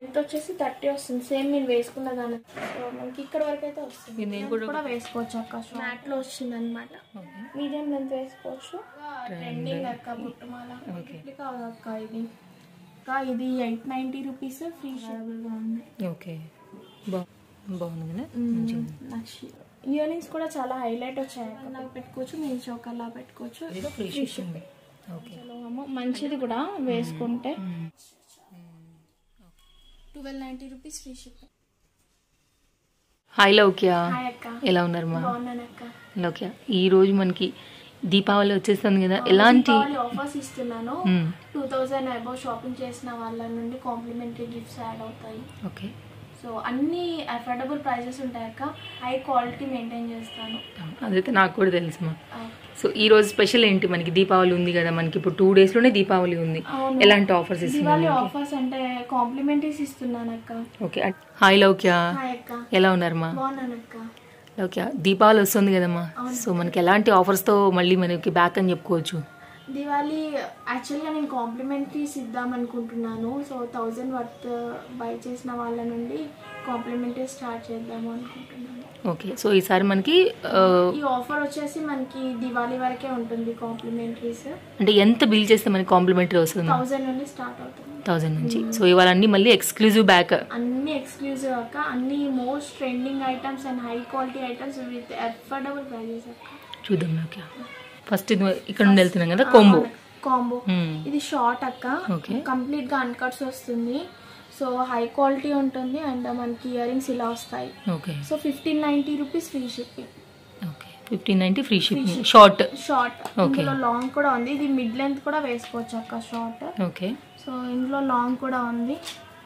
ఎంత వచ్చేసి థర్టీ వస్తుంది సేమ్ నేను వేసుకున్న దాని సో మనకి ఇక్కడ వరకు అయితే వస్తుంది ఇది నేను Length కూడా- కూడా వేసుకోవచ్చు అక్క మ్యాట్ లో వచ్చింది అనమాట మీడియం లెంత్ వేసుకోవచ్చు ట్రెండింగ్ అక్క బుట్టుమాల ఓకే ఇది కాదు అక్క ఇది అక్క ఇది ఎయిట్ నైంటీ రూపీస్ ఫ్రీ గా ఉంది ఓకే బా బాగుంది కదా మంచిగా ఉంది. ఇయర్ రింగ్స్ కూడా చాలా హైలైట్ వచ్చాయి అక్క నాకు పెట్టుకోవచ్చు మీరు చౌకల్లా పెట్టుకోవచ్చు ఇది ఫ్రీ షిప్పింగ్ ఓకే చలో అమ్మ, మంచిది కూడా వేసుకుంటే twelve ninety rupees free shipping hi Loukya hi అక్క ఎలా ఉన్నారు మా బాగున్నాను అక్క లౌక్య ఈ రోజు మనకి దీపావళి వచ్చేస్తుంది కదా ఎలాంటి ఆఫర్స్ ఇస్తున్నాను hmm. Two thousand above shopping చేసిన వాళ్ళ నుండి కాంప్లిమెంటరీ గిఫ్ట్స్ యాడ్ అవుతాయి ఓకే సో అన్ని అఫోర్డబుల్ ప్రైజెస్ ఉంటాయి అక్క హై క్వాలిటీ మెయింటైన్ చేస్తాను అదైతే నాకు కూడా తెలుసు మా ఆ, సో ఈ రోజు స్పెషల్ ఏంటి మనకి దీపావళి ఉంది కదా మనకి ఇప్పుడు టూ డేస్ లోనే దీపావళి ఉంది అవును. ఎలాంటి ఆఫర్స్ దివాళీ ఇస్తున్నారు ఆఫర్స్ అంటే కాంప్లిమెంటరీస్ ఇస్తున్నాను అక్క ఓకే హాయ్ లౌక్య హాయ్ అక్క ఎలా ఉన్నారు మా బాగున్నాను అక్క లౌక్య దీపావళి వస్తుంది కదమ్మా సో మనకి ఎలాంటి ఆఫర్స్ తో మళ్ళీ మనకి బ్యాక్ అని చెప్పుకోవచ్చు దివాళీ యాక్చువల్గా నేను కాంప్లిమెంటరీస్ ఇద్దాం అనుకుంటున్నాను సో థౌజండ్ వర్త్ బై చేసిన వాళ్ళ నుండి కాంప్లిమెంటరీ స్టార్ట్ చేద్దాము అనుకుంటున్నాను ఓకే సో ఈసారి మనకి ఆ, ఈ ఆఫర్ వచ్చేసి మనకి దివాళీ వరకే ఉంటుంది కాంప్లిమెంటరీస్ అంటే ఎంత బిల్ చేస్తే మనకి కాంప్లిమెంటరీ వస్తుంది థౌజండ్ నుండి స్టార్ట్ అవుతుంది థౌజండ్ నుంచి సో ఇవాళ అన్ని మళ్ళీ ఎక్స్క్లూజివ్ బ్యాక్ అన్ని ఎక్స్క్లూజివ్ అక్క అన్ని most trending items and high quality items with affordable prices అక్క చూద్దాం నాకు ఫస్ట్ ఇది ఇక్కడ నుండి వెళ్తున్నాం కదా కొంబో కాంబో మ్మ్. ఇది షార్ట్ అక్క Okay. కంప్లీట్ గా అన్కట్స్ వస్తుంది సో హై క్వాలిటీ ఉంటుంది అండ్ మనకి ఇయర్ రింగ్స్ ఇలా వస్తాయి okay so fifteen ninety rupees free shipping okay fifteen ninety free shipping short short Okay. ఇందులో లాంగ్ కూడా ఉంది ఇది మిడ్ లెంత్ కూడా వేసుకోవచ్చు అక్క షార్ట్ ఓకే సో ఇందులో లాంగ్ కూడా ఉంది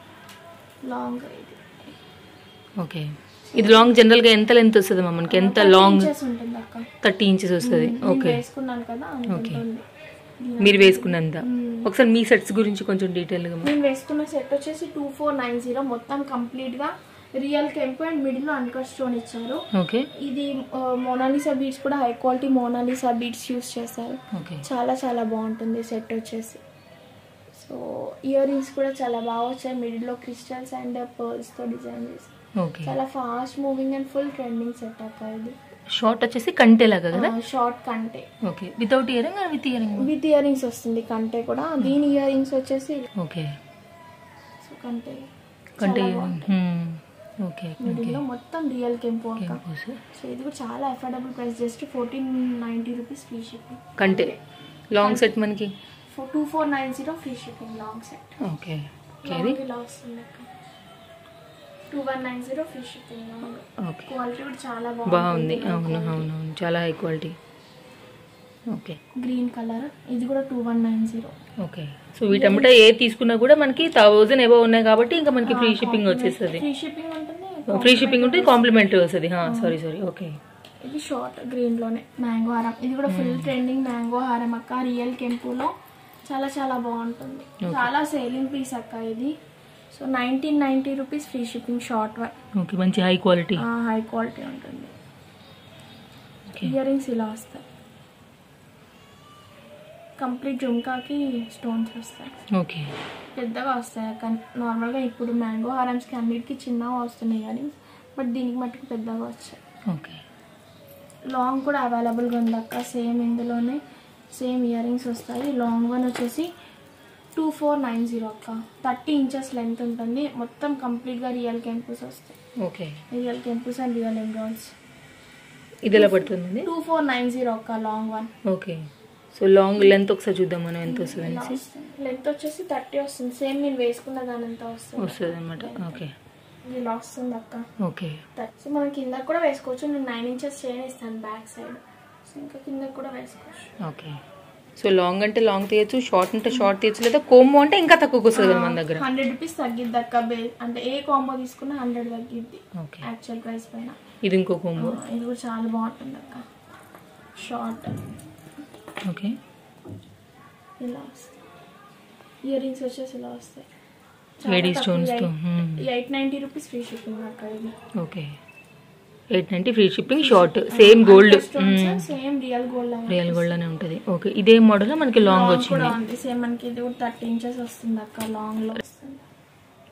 లాంగ్ ఇది ఓకే ఇది లాంగ్ జనరల్ గా ఎంత లెంత్ వస్తుంది మనకి ఎంత లాంగ్ ఇంచెస్ ఉంటుంది అక్క థర్టీ ఇంచెస్ వస్తుంది నేను ఓకే వేసుకున్నాను కదా అంత Okay. ఉంటుంది మీరు వేసుకున్నంత మ్మ్. ఒకసారి మీ సెట్స్ గురించి కొంచెం డీటెయిల్ గా నేను వేసుకున్న సెట్ వచ్చేసి టూ ఫోర్ నైన్ జీరో మొత్తం కంప్లీట్ గా రియల్ కెంపు అండ్ మిడిల్ లో అన్కట్ స్టోన్ ఇచ్చారు ఓకే ఇది మోనాలిసా బీడ్స్ కూడా high quality mona lisa beads use చేశారు ఓకే చాలా చాలా బాగుంటుంది సెట్ వచ్చేసి సో ఇయర్ రింగ్స్ కూడా చాలా బాగా వచ్చాయి మిడిల్లో క్రిస్టల్స్ అండ్ పర్ల్స్తో డిజైన్ చేసి ఓకే చాలా fast moving and full trending set అక్క ఇది షార్ట్ వచ్చేసి కంటేలాగా కదా షార్ట్ కంటే okay without earring with earring with ear rings వస్తుంది కంటే కూడా దీని ఇయర్ రింగ్స్ వచ్చేసి ఓకే సో కంటే కంటే చాలా బాగుంటుంది. ఓకే మిడిల్లో మొత్తం రియల్ కెంపు అక్క కెంపోస్ సో ఇది కూడా చాలా affordable price just fourteen ninety rupees free shipping కంటే లాంగ్ సెట్ మనకి two four nine zero free shipping long set okay okay ఇది ఇలా వస్తుంది అక్క two one nine zero free shipping long okay quality కూడా చాలా బాగుంది అవును అవును అవును చాలా high quality okay green colour ఇది కూడా two one nine zero okay so వీటమ్మట ఏ తీసుకున్నా కూడా మనకి థౌజండ్ ఎబో ఉన్నాయి కాబట్టి ఇంకా మనకి ఫ్రీ షిప్పింగ్ వచ్చేస్తుంది ఫ్రీ షిప్పింగ్ ఉంటుంది ఫ్రీ షిప్పింగ్ ఉంటుంది కాంప్లిమెంటరీ వస్తుంది సారీ సారీ ఓకే ఇది షార్ట్ గ్రీన్ లోనే మ్యాంగో హారం ఇది కూడా ఫుల్ ట్రెండింగ్ మ్యాంగో హారం అక్క రియల్ కెంపులో చాలా చాలా బాగుంటుంది చాలా సేలింగ్ పీస్ అక్క ఇది so nineteen ninety rupees free shipping short one okay మంచి హై క్వాలిటీ హై క్వాలిటీ ఉంటుంది ఓకే ఇయర్ రింగ్స్ ఇలా వస్తాయి కంప్లీట్ జుమ్కాకి స్టోన్స్ వస్తాయి ఓకే పెద్దగా వస్తాయి అక్క నార్మల్గా ఇప్పుడు మ్యాంగో హారమ్స్కి అన్నిటికీ చిన్నగా వస్తున్నాయి కానీ బట్ దీనికి మట్టుకు పెద్దగా వచ్చాయి ఓకే లాంగ్ కూడా అవైలబుల్గా ఉంది అక్క సేమ్ ఇందులోనే సేమ్ ఇయర్ రింగ్స్ వస్తాయి లాంగ్ వన్ వచ్చేసి టూ ఫోర్ నైన్ జీరో అక్క థర్టీ ఇంచెస్ లెంత్ ఉంటుంది మొత్తం కంప్లీట్గా రియల్ కెంపుస్ వస్తాయి ఓకే రియల్ కెంపుస్ అండ్ రియల్ ఎంబ్రాయిడ్స్ ఇది ఎలా పడుతుంది టూ ఫోర్ నైన్ జీరో అక్క long one okay so long length ఒకసారి చూద్దాం మనం ఎంత వస్తుంది అనేసి లెంత్ వచ్చేసి థర్టీ వస్తుంది సేమ్ నేను వేసుకున్న దాని అంతా వస్తుంది వస్తుంది అనమాట ఓకే ఇది ఇలా వస్తుంది అక్క ఓకే సో మనం కింద కూడా వేసుకోవచ్చు నేను నైన్ ఇంచెస్ చైన్ ఇస్తాను బ్యాక్ సైడ్ సో ఇంకా కింద కూడా వేసుకోవచ్చు ఓకే సో లాంగ్ అంటే లాంగ్ తీయచ్చు షార్ట్ అంటే షార్ట్ తీయచ్చు లేదా కోమో అంటే ఇంకా తక్కువకి వస్తుంది కదా మన దగ్గర హండ్రెడ్ రూపీస్ తగ్గిద్ది అక్క బే అంటే ఏ కాంబో తీసుకున్నా హండ్రెడ్ తగ్గిద్ది ఓకే యాక్చువల్ ప్రైస్ పైన ఇది ఇంకో కోమో ఆ, ఇది కూడా చాలా బాగుంటుంది అక్క షార్ట్ ఓకే ఇలా వస్తాయి ఇయర్ రింగ్స్ వచ్చేసి ఇలా వస్తాయి ఏడీ స్టోన్స్ తో eight ninety rupees free shipping అక్క ఇది okay eight ninety free shipping short same gold same real gold real gold అనే ఉంటుంది ఓకే ఇదే మోడల్ మనకి లాంగ్ కూడా వచ్చింది ఉంది సేమ్ మనకి ఇది కూడా థర్టీ ఇంచెస్ వస్తుంది అక్క లాంగ్ లో వస్తుంది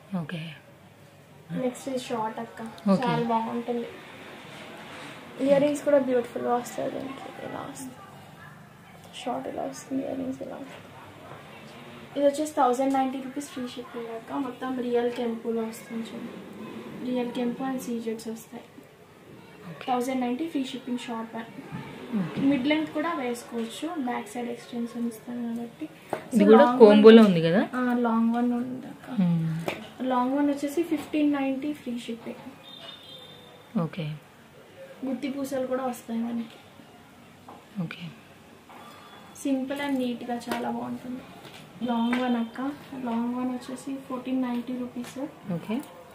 ఓకే నెక్స్ట్ ఇది షార్ట్ అక్క Okay. చాలా బాగుంటుంది ఇయర్ రింగ్స్ కూడా బ్యూటిఫుల్గా వస్తాయి దీనికి ఇలా వస్తుంది షార్ట్ ఇలా వస్తుంది ఇయర్ రింగ్స్ ఇలా వస్తుంది ఇది వచ్చేసి thousand ninety rupees free shipping అక్క మొత్తం రియల్ కెంపులో వస్తుంది చూడండి రియల్ కెంపు అండ్ సీజెట్స్ వస్తాయి thousand ninety free shipping short mid length కూడా వేసుకోవచ్చు బ్యాక్ సైడ్ ఎక్స్టెన్షన్ ఇస్తాను కాబట్టి ఇది కూడా కోంబోలో ఉంది కదా లాంగ్ వన్ ఉంది అక్క మ్మ్. లాంగ్ వన్ వచ్చేసి fifteen ninety free shipping okay గుత్తి పూసలు కూడా వస్తాయి మనకి ఓకే సింపుల్ అండ్ నీట్గా చాలా బాగుంటుంది లాంగ్ వన్ అక్క లాంగ్ వన్ వచ్చేసి ఫోర్టీన్ నైంటీ రూపీస్ ఓకే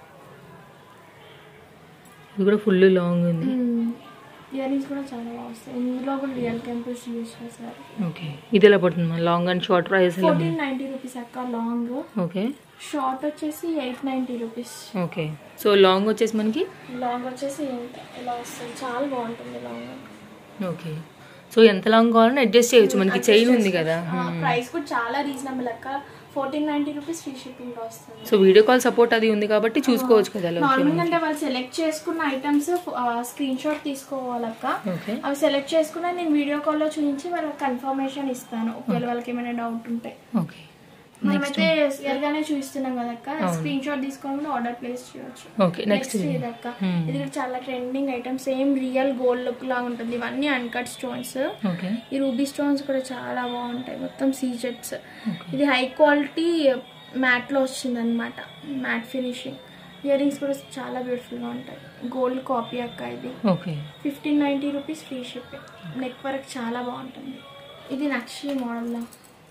ఇది కూడా ఫుల్ లాంగ్ ఉంది ఇయర్ రింగ్స్ కూడా చాలా బాగా వస్తాయి ఇందులో కూడా రియల్ కెంపుల్స్ యూజ్ చేస్తారు ఓకే ఇది ఎలా పడుతుంది లాంగ్ అండ్ షార్ట్ ప్రైస్ ఎలా ఫోర్టీన్ నైంటీ రూపీస్ అక్క లాంగ్ ఓకే షార్ట్ వచ్చేసి eight ninety rupees okay so long వచ్చేసి మనకి లాంగ్ వచ్చేసి ఇంత ఇలా వస్తుంది చాలా బాగుంటుంది లాంగ్ ఓకే సో ఎంత లాంగ్ కావాలని అడ్జస్ట్ చేయొచ్చు మనకి చైన్ ఉంది కదా ప్రైస్ కూడా చాలా రీజనబుల్ అక్క fourteen ninety rupees free shipping వస్తుంది సో వీడియో కాల్ సపోర్ట్ అది ఉంది కాబట్టి చూసుకోవచ్చు కదా అలా ఓకే నార్మల్ అంటే వాళ్ళు సెలెక్ట్ చేసుకున్న ఐటమ్స్ స్క్రీన్ షాట్ తీసుకోవాలక్క ఓకే అవి సెలెక్ట్ చేసుకున్న నేను వీడియో కాల్లో చూపించి వాళ్ళకి కన్ఫర్మేషన్ ఇస్తాను ఒకవేళ వాళ్ళకి ఏమైనా డౌట్ ఉంటే ఓకే మనమైతే ఎరగానే చూపిస్తున్నాం కదక్క స్క్రీన్ షాట్ తీసుకోకుండా ఆర్డర్ ప్లేస్ చేయొచ్చు ఓకే నెక్స్ట్ నెక్స్ట్ ఇది అక్క ఇది కూడా చాలా trending item same real gold look లా ఉంటుంది ఇవన్నీ అన్కట్ స్టోన్స్ ఓకే ఈ రూబీ స్టోన్స్ కూడా చాలా బాగుంటాయి మొత్తం సీజెట్స్ ఇది హై క్వాలిటీ మ్యాట్ లో వచ్చింది అనమాట మ్యాట్ ఫినిషింగ్ ఇయర్ రింగ్స్ కూడా చాలా బ్యూటిఫుల్ గా ఉంటాయి గోల్డ్ కాపీ అక్క ఇది okay fifteen ninety rupees free shipping neck work చాలా బాగుంటుంది ఇది నక్షి మోడల్లో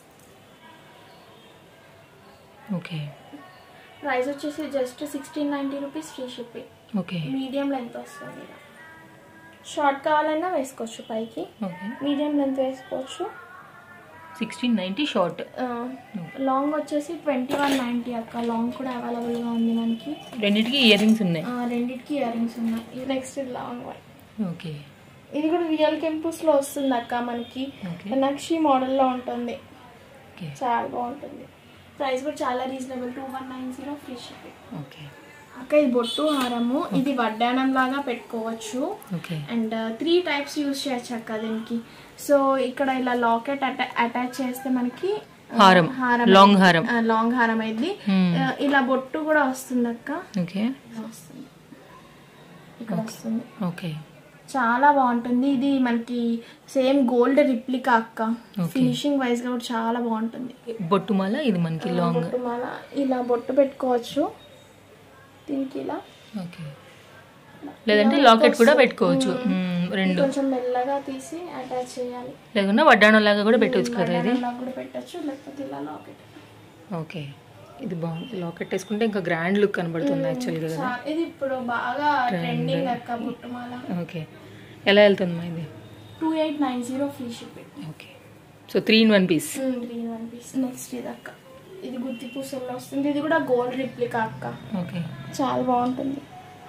ఓకే ప్రైస్ వచ్చేసి just sixteen ninety rupees free shipping okay medium length వస్తుంది ఇలా షార్ట్ కావాలన్నా వేసుకోవచ్చు పైకి ఓకే మీడియం లెంత్ వేసుకోవచ్చు సిక్స్టీన్ నైంటీ షార్ట్ లాంగ్ వచ్చేసి ట్వంటీ వన్ నైంటీ అక్క లాంగ్ కూడా అవైలబుల్గా ఉంది మనకి రెండింటికి ఇయర్ రింగ్స్ ఉన్నాయి ఆ, రెండిటికి ఇయర్ రింగ్స్ ఉన్నాయి ఇది నెక్స్ట్ లాంగ్ వన్ ఓకే ఇది కూడా రియల్ కెంపుస్లో వస్తుంది అక్క మనకి ఓకే నక్షి మోడల్లో ఉంటుంది ఓకే చాలా బాగుంటుంది ప్రైస్ కూడా చాలా reasonable two one nine zero free shipping okay అక్క ఇది బొట్టు హారము ఇది వడ్డానం లాగా పెట్టుకోవచ్చు ఓకే అండ్ త్రీ టైప్స్ యూస్ చేయొచ్చు అక్క దీనికి సో ఇక్కడ ఇలా లాకెట్ అటా అటాచ్ చేస్తే మనకి ఆ, హారం. హారం లాంగ్ హారం. ఆ, లాంగ్ హారం అయింది Hmm. ఇలా బొట్టు కూడా వస్తుంది అక్క ఓకే ఇలా వస్తుంది ఇక్కడ వస్తుంది ఓకే చాలా బాగుంటుంది ఇది మనకి సేమ్ గోల్డ్ రిప్లికా అక్క Okay. ఫినిషింగ్ వైజ్ గా కూడా చాలా బాగుంటుంది బొట్టు మాల ఇది మనకి లాంగ్ బొట్టు మాల ఇలా బొట్టు పెట్టుకోవచ్చు దీనికి ఇలా ఓకే లేదంటే లాకెట్ కూడా పెట్టుకోవచ్చు మ్మ్, రెండు కొంచెం మెల్లగా తీసి అటాచ్ చేయాలి లేకుండా వడ్డాణం లాగా కూడా పెట్టవచ్చు కదా ఇది ఇలా కూడా పెట్టచ్చు లేకపోతే ఇలా లాకెట్ ఓకే ఇది బాగుంది లాకెట్ వేసుకుంటే ఇంకా గ్రాండ్ లుక్ కనబడుతుంది యాక్చువల్గా కదా చా- ఇది ఇప్పుడు బాగా ట్రెండింగ్ అక్క బుట్టుమాల ఓకే ఎలా వెళ్తుంది మా ఇది two eight nine zero free shipping okay so three in one piece green one piece next ఇది అక్క ఇది గుత్తి పూసల్లో వస్తుంది ఇది కూడా గోల్డ్ రిప్లికా అక్క ఓకే చాలా బాగుంటుంది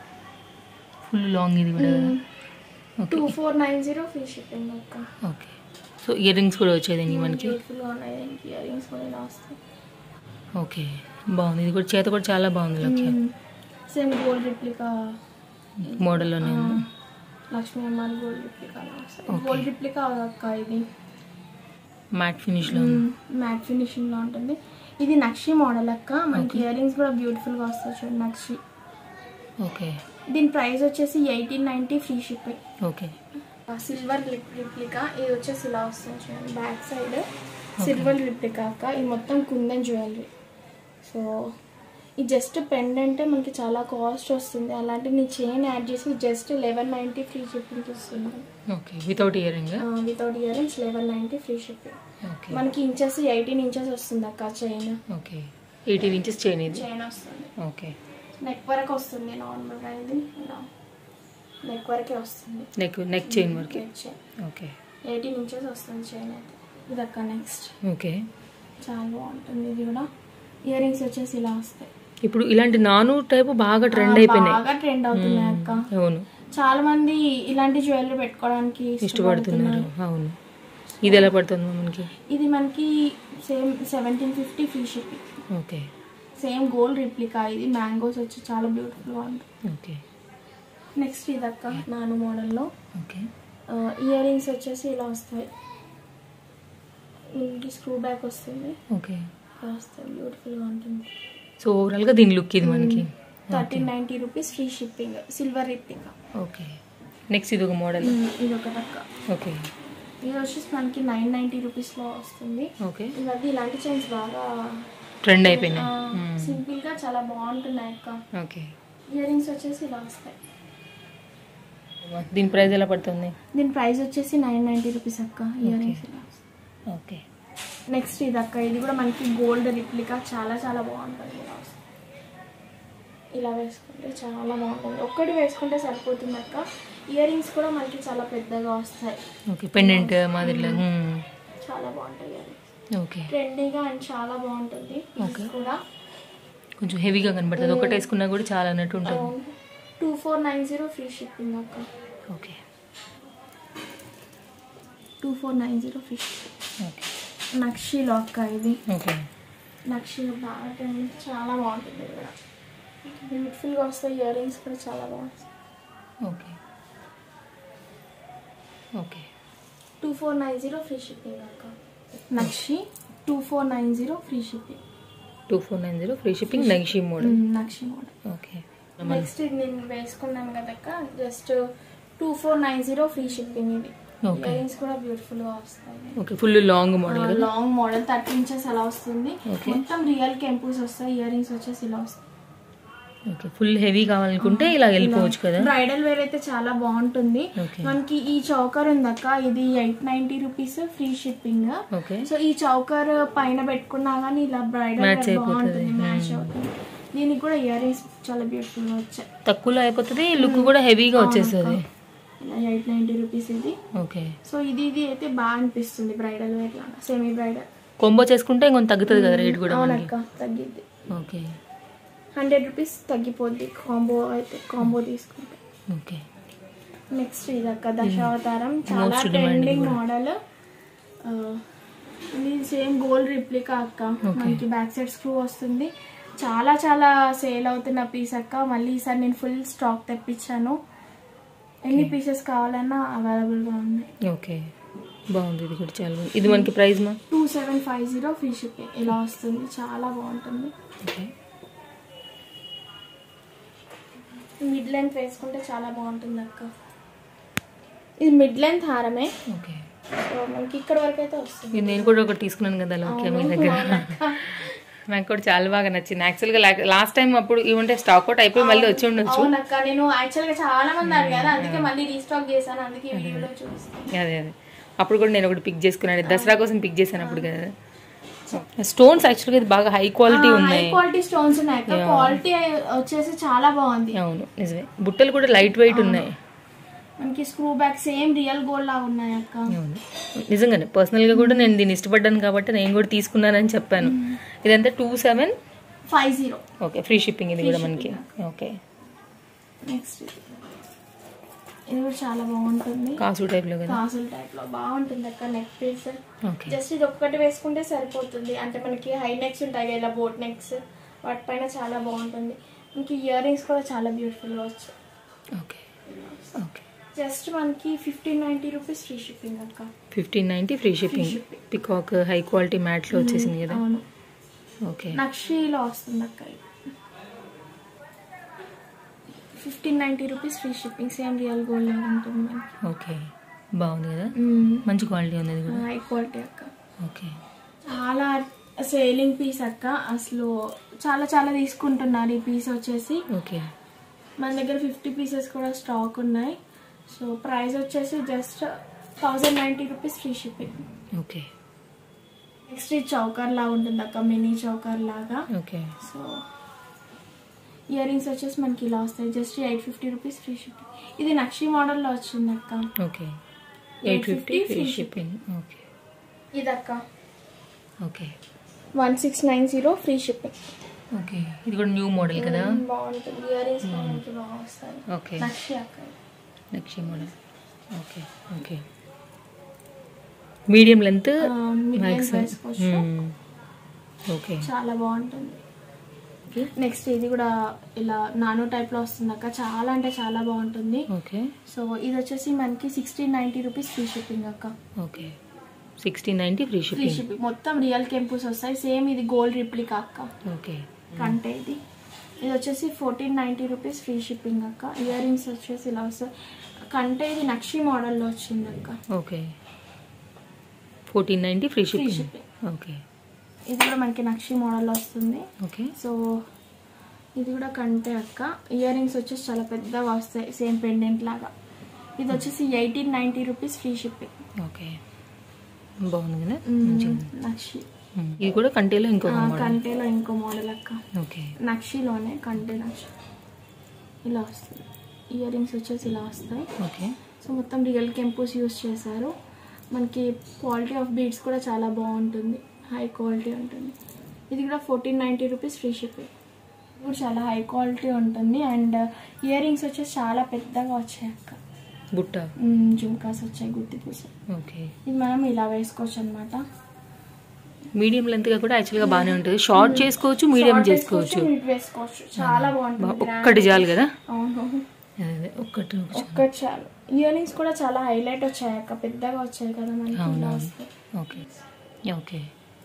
ఫుల్ లాంగ్ ఇది కూడా okay two four nine zero free shipping అక్క ఓకే సో ఇయర్ రింగ్స్ కూడా వచ్చేది దీనికి మనకి బ్యూటిఫుల్గా ఉన్నాయి దీనికి ఇయర్ రింగ్స్ కూడా ఇలా వస్తాయి ఓకే బాగుంది ఇది కూడా చేత కూడా చాలా బాగుంది లక్ష్య సేమ్ గోల్డ్ రిప్లికా మోడల్లోనే ఉంది లక్ష్మీ అమ్మాయి gold replica Okay. Gold replica అక్క ఇది మ్యాట్ ఫినిష్లో ఉంది మ్యాట్ ఫినిషింగ్ లో ఉంటుంది ఇది నక్షి మోడల్ అక్క మనకి ఇయర్ రింగ్స్ కూడా బ్యూటిఫుల్ గా వస్తాయి చూడండి నక్షి ఓకే దీని ప్రైస్ వచ్చేసి eighteen ninety free shipping okay silver replica ఇది వచ్చేసి ఇలా వస్తుంది చూడండి బ్యాక్ సైడ్ సిల్వర్ రిప్లికా అక్క ఇది మొత్తం కుందన్ జ్యువెలరీ సో ఈ జస్ట్ పెండెంటే మనకి చాలా కాస్ట్ వస్తుంది అలాంటి నేను చైన్ యాడ్ చేసి just eleven ninety free shipping ఇస్తున్నాను okay without ear ring without ear rings eleven ninety free shipping okay మనకి ఇంచెస్ ఎయిటీన్ ఇంచెస్ వస్తుంది అక్క chain okay eighteen inches chain ఇది చైన్ వస్తుంది ఓకే నెక్ వరకు వస్తుంది నార్మల్గా ఇది ఇలా నెక్ వరకే వస్తుంది నెక్ నెక్ చైన్ వరకు neck chain okay eighteen inches వస్తుంది చైన్ అయితే ఇది అక్క నెక్స్ట్ ఓకే చాలా బాగుంటుంది ఇది కూడా ఇయర్ రింగ్స్ వచ్చేసి ఇలా వస్తాయి ఇప్పుడు ఇలాంటి నాను టైప్ బాగా ట్రెండ్ ఆ, అయిపోయినాయి బాగా ట్రెండ్ అవుతున్నాయి అక్క అవును చాలా మంది ఇలాంటి జ్యువెలరీ పెట్టుకోవడానికి ఇష్టపడుతున్నారు అవును ఇది ఎలా పడుతుంది మనకి ఇది మనకి same seventeen fifty free shipping okay same gold replica ఇది మ్యాంగోస్ వచ్చి చాలా బ్యూటిఫుల్గా ఉంటుంది ఓకే నెక్స్ట్ ఇదక్క నాను మోడల్లో ఓకే ఇయర్ రింగ్స్ వచ్చేసి ఇలా వస్తాయి దీనికి స్క్రూ బ్యాక్ వస్తుంది ఓకే ఇలా వస్తాయి బ్యూటిఫుల్గా ఉంటుంది సో ఓవరాల్గా దీని లుక్ ఇది మనకి thirteen ninety rupees free shipping silver replica okay next ఇది ఒక మోడల్ ఇది ఒక దక్క ఓకే ఇది వచ్చేసి మనకి నైన్ నైంటీ రూపీస్లో వస్తుంది ఓకే ఈ మధ్య ఇలాంటి చైన్స్ బాగా ట్రెండ్ అయిపోయినాయి సింపుల్గా చాలా బాగుంటున్నాయి అక్క ఓకే ఇయర్ రింగ్స్ వచ్చేసి ఇలా వస్తాయి దీని ప్రైస్ ఎలా పడుతుంది దీని ప్రైస్ వచ్చేసి నైన్ నైంటీ రూపీస్ అక్క ఇయర్ రింగ్స్ ఇలా వస్తాయి ఓకే నెక్స్ట్ ఇది అక్క ఇది కూడా మనకి గోల్డ్ రిప్లికా చాలా చాలా బాగుంటుంది ఇలా వస్తుంది ఇలా వేసుకుంటే చాలా బాగుంటుంది ఒక్కటి వేసుకుంటే సరిపోతుంది అక్క ఇయర్ రింగ్స్ కూడా మనకి చాలా పెద్దగా వస్తాయి ఓకే పెండెంట్ మాదిరిలా మ్మ్. చాలా బాగుంటాయి ఇయర్ రింగ్స్ ఓకే ట్రెండీగా అండ్ చాలా బాగుంటుంది Okay. ఇది కూడా కొంచెం హెవీగా కనబడుతుంది ఒకటి వేసుకున్నా కూడా చాలా అన్నట్టు ఉంటుంది two four nine zero free shipping అక్క okay two four nine zero free shipping okay నక్షీలో అక్క ఇది ఓకే నక్షీలో బాగా trend. చాలా బాగుంటుంది ఇది కూడా బ్యూటిఫుల్గా వస్తాయి ఇయర్ రింగ్స్ కూడా చాలా బాగుంటాయి okay okay two four nine zero free shipping అక్క నక్షి two four nine zero free shipping two four nine zero free shipping నగిషి మోడల్ నక్షి మోడల్ ఓకే నెక్స్ట్ ఇది నేను వేసుకున్నాను కదక్క just two four nine zero free shipping ఇది Okay. Ear rings కూడా బ్యూటిఫుల్ గా వస్తాయి ఓకే ఫుల్ లాంగ్ మోడల్ కదా లాంగ్ మోడల్ థర్టీ ఇంచెస్ అలా వస్తుంది Okay. మొత్తం రియల్ కెంపూస్ వస్తాయి ఇయర్ రింగ్స్ వచ్చేసి ఇలా వస్తాయి ఓకే ఫుల్ హెవీ కావాలనుకుంటే ఇలా వెళ్ళిపోవచ్చు కదా బ్రైడల్ వేర్ అయితే చాలా బాగుంటుంది Okay. మనకి ఈ చౌకర్ ఉందక్క ఇది eight ninety rupees free shipping okay so ఈ చౌకర్ పైన పెట్టుకున్నా కానీ ఇలా బ్రైడల్ Match వేర్ అయిపోతుంది. బాగుంటుంది మ్యాచ్ అవుతుంది దీనికి కూడా ఇయర్ రింగ్స్ చాలా బ్యూటిఫుల్ గా వచ్చాయి తక్కువలో అయిపోతుంది లుక్ కూడా హెవీగా వచ్చేస్తుంది ఇలా ఎయిట్ నైన్టీ రూపీస్ ఇది ఓకే సో ఇది ఇది అయితే బాగా అనిపిస్తుంది బ్రైడల్ వేర్ లాగా సెమీ బ్రైడల్ కొంబో చేసుకుంటే ఇంకొంత తగ్గుతుంది కదా రేట్ కూడా మనకి అవునక్క తగ్గిద్ది ఓకే హండ్రెడ్ రూపీస్ తగ్గిపోద్ది కాంబో అయితే కాంబో తీసుకుంటే ఓకే నెక్స్ట్ ఇది అక్క దశావతారం చాలా Most demanding ట్రెండింగ్ కూడా. మోడల్ ఇది సేమ్ గోల్డ్ రిప్లికా అక్క Okay. మనకి బ్యాక్ సైడ్ స్క్రూ వస్తుంది చాలా చాలా సేల్ అవుతున్న పీస్ అక్క మళ్ళీ ఈసారి నేను ఫుల్ స్టాక్ తెప్పించాను ఎన్ని పీసెస్ కావాలన్నా అవైలబుల్గా ఉంది ఓకే బాగుంది ఇది కూడా చాలా బాగుంది ఇది మనకి ప్రైస్ మా two seven five zero free shipping ఇలా వస్తుంది చాలా బాగుంటుంది ఓకే మిడ్ లెంత్ వేసుకుంటే చాలా బాగుంటుంది అక్క ఇది మిడ్ లెంత్ హారమే ఓకే సో మనకి ఇక్కడ వరకు అయితే వస్తుంది ఇది నేను కూడా ఒకటి తీసుకున్నాను కదా ఓకే మీ దగ్గర నాకు కూడా చాలా బాగా నచ్చింది యాక్చువల్గా లాస్ట్ టైం అప్పుడు ఇవంటే స్టాక్ అవుట్ అయిపోయి మళ్ళీ వచ్చి ఉండొచ్చు అవునక్క నేను యాక్చువల్ గా చాలా మంది అడిగారు అందుకే మళ్ళీ రీస్టాక్ చేశాను అందుకే ఈ వీడియోలో చూస్తాను అదే అదే అప్పుడు కూడా నేను ఒకటి పిక్ చేసుకున్నాను దసరా కోసం పిక్ చేశాను అప్పుడు కదా స్టోన్స్ యాక్చువల్గా ఇది బాగా హై క్వాలిటీ హై ఉన్నాయి క్వాలిటీ స్టోన్స్ ఉన్నాయి అక్క క్వాలిటీ వచ్చేసి చాలా బాగుంది అవును నిజమే బుట్టలు కూడా లైట్ వెయిట్ ఉన్నాయి మనకి screw back same real gold లాగా ఉన్నాయి అక్క అవును నిజంగానే పర్సనల్గా కూడా నేను దీన్ని ఇష్టపడ్డాను కాబట్టి నేను కూడా తీసుకున్నానని చెప్పాను ఇదంతా two seven five zero okay free shipping ఇది కూడా మనకి ఓకే నెక్స్ట్ ఇది కూడా చాలా బాగుంటుంది కాసు టైప్లో కదా కాసుల టైప్ లో బాగుంటుంది అక్క నెక్ పీస్ ఓకే జస్ట్ ఇది ఒక్కటి వేసుకుంటే సరిపోతుంది అంటే మనకి హై నెక్స్ ఉంటాయి కదా ఇలా బోట్ నెక్స్ వాటిపైన చాలా బాగుంటుంది మనకి ఇయర్ రింగ్స్ కూడా చాలా బ్యూటిఫుల్గా వచ్చాయి ఓకే ఓకే జస్ట్ మనకి fifteen ninety rupees free shipping అక్క fifteen ninety free shipping shipping. Peacock high quality మ్యాట్లో వచ్చేసింది కదా అవును ఓకే నక్షీలో వస్తుంది అక్క ఇది fifteen ninety rupees free shipping same real gold లాగా ఉంటుంది మనకి ఓకే బాగుంది కదా మంచి క్వాలిటీ ఉంది అది కూడా హై క్వాలిటీ అక్క ఓకే చాలా సేలింగ్ పీస్ అక్క అసలు చాలా చాలా తీసుకుంటున్నారు ఈ పీస్ వచ్చేసి ఓకే మన దగ్గర ఫిఫ్టీ పీసెస్ కూడా స్టాక్ ఉన్నాయి సో ప్రైస్ వచ్చేసి just thousand ninety rupees free shipping okay next ఇది చౌకర్ లాగా ఉంటుంది అక్క మినీ చౌకర్ లాగా ఓకే సో ఇయర్ రింగ్స్ వచ్చేసి మనకి ఇలా వస్తాయి just eight fifty rupees free shipping ఇది నక్షి మోడల్లో వచ్చింది అక్క okay eight fifty free shipping okay ఇది అక్క okay one six nine zero free shipping okay ఇది కూడా న్యూ మోడల్ కదా బాగుంటుంది ఇయర్ రింగ్స్ మనకి బాగా వస్తాయి ఓకే నక్షి అక్క next model okay okay medium length ఆ, mid length వేసుకోవచ్చు ఓకే చాలా బాగుంటుంది ఓకే నెక్స్ట్ ఇది కూడా ఇలా నానో టైప్ లో వస్తుంది అక్క చాలా అంటే చాలా బాగుంటుంది ఓకే సో ఇది వచ్చేసి మనకి sixteen ninety rupees free shipping అక్క okay sixteen ninety free free shipping shipping మొత్తం రియల్ కెంపుస్ వస్తాయి సేమ్ ఇది గోల్డ్ రిప్లికా అక్క ఓకే కంటే ఇది ఇది వచ్చేసి fourteen ninety rupees free shipping అక్క ఇయర్ రింగ్స్ వచ్చేసి ఇలా వస్తాయి కంటే ఇది నక్షి మోడల్లో వచ్చింది అక్క okay fourteen ninety free free shipping shipping okay ఇది కూడా మనకి నక్షి మోడల్లో వస్తుంది ఓకే సో ఇది కూడా కంటే అక్క ఇయర్ రింగ్స్ వచ్చేసి చాలా పెద్దగా వస్తాయి సేమ్ పెండెంట్ లాగా ఇది వచ్చేసి eighteen ninety rupees free shipping okay బాగుంది కదా మంచిగా ఉంది. నక్షి మ్మ్. ఇది కూడా కంటేలో ఆ, ఇంకొక మోడల్ కంటేలో ఇంకో మోడల్ అక్క ఓకే నక్షిలోనే కంటే నక్షి ఇలా వస్తుంది ఇయర్ రింగ్స్ వచ్చేసి ఇలా వస్తాయి ఓకే సో మొత్తం రియల్ కెంపూస్ యూస్ చేశారు మనకి క్వాలిటీ ఆఫ్ బీడ్స్ కూడా చాలా బాగుంటుంది హై క్వాలిటీ ఉంటుంది ఇది కూడా fourteen ninety rupees free shipping ఇది కూడా చాలా హై క్వాలిటీ ఉంటుంది అండ్ ఇయర్ రింగ్స్ వచ్చేసి చాలా పెద్దగా వచ్చాయి అక్క బుట్ట మ్మ్, జుమ్కాస్ వచ్చాయి గుత్తి పూస ఓకే ఇది మనం ఇలా వేసుకోవచ్చు అనమాట మీడియం లెంత్ గా కూడా యాక్చువల్ గా బాగానే ఉంటుంది షార్ట్ చేసుకోవచ్చు మీడియం చేసుకోవచ్చు వేసుకోవచ్చు చాలా బాగుంటుంది ఒక్కటి చాలు కదా అవును అదే, అదే, ఒక్కటి ఒకటి చాలు. ఒక్కటి చాలు ఇయర్ రింగ్స్ కూడా చాలా హైలైట్ వచ్చాయి అక్క పెద్దగా వచ్చాయి కదా మనకి ఇలా అవునవును. వస్తాయి ఓకే ఓకే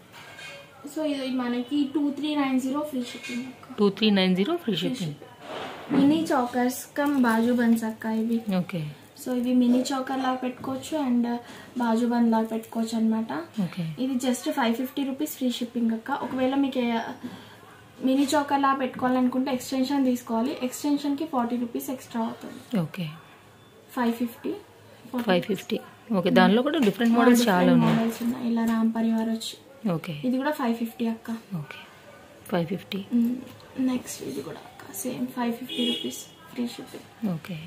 సో ఇది మనకి two three nine zero free shipping అక్క two three nine zero free shipping mini chokers cum బాజు బన్స్ అక్క ఇవి ఓకే సో ఇవి మినీ చౌకర్ లాగా పెట్టుకోవచ్చు అండ్ బాజు బన్ లాగా పెట్టుకోవచ్చు అనమాట ఓకే ఇది just five fifty rupees free shipping అక్క ఒకవేళ మీకు ఏ- మినీ చౌకర్ లాగా పెట్టుకోవాలనుకుంటే ఎక్స్టెన్షన్ తీసుకోవాలి ఎక్స్టెన్షన్కి ఫార్టీ రూపీస్ ఎక్స్ట్రా అవుతుంది okay five fifty five fifty okay దానిలో కూడా డిఫరెంట్ మోడల్స్ చాలా ఉన్నాయి మోడల్స్ ఉన్నాయి ఇలా రామ్ పరివార్ వచ్చి ఓకే ఇది కూడా ఫైవ్ ఫిఫ్టీ అక్క ఓకే ఫైవ్ ఫిఫ్టీ నెక్స్ట్ ఇది కూడా అక్క same five fifty rupees free shipping okay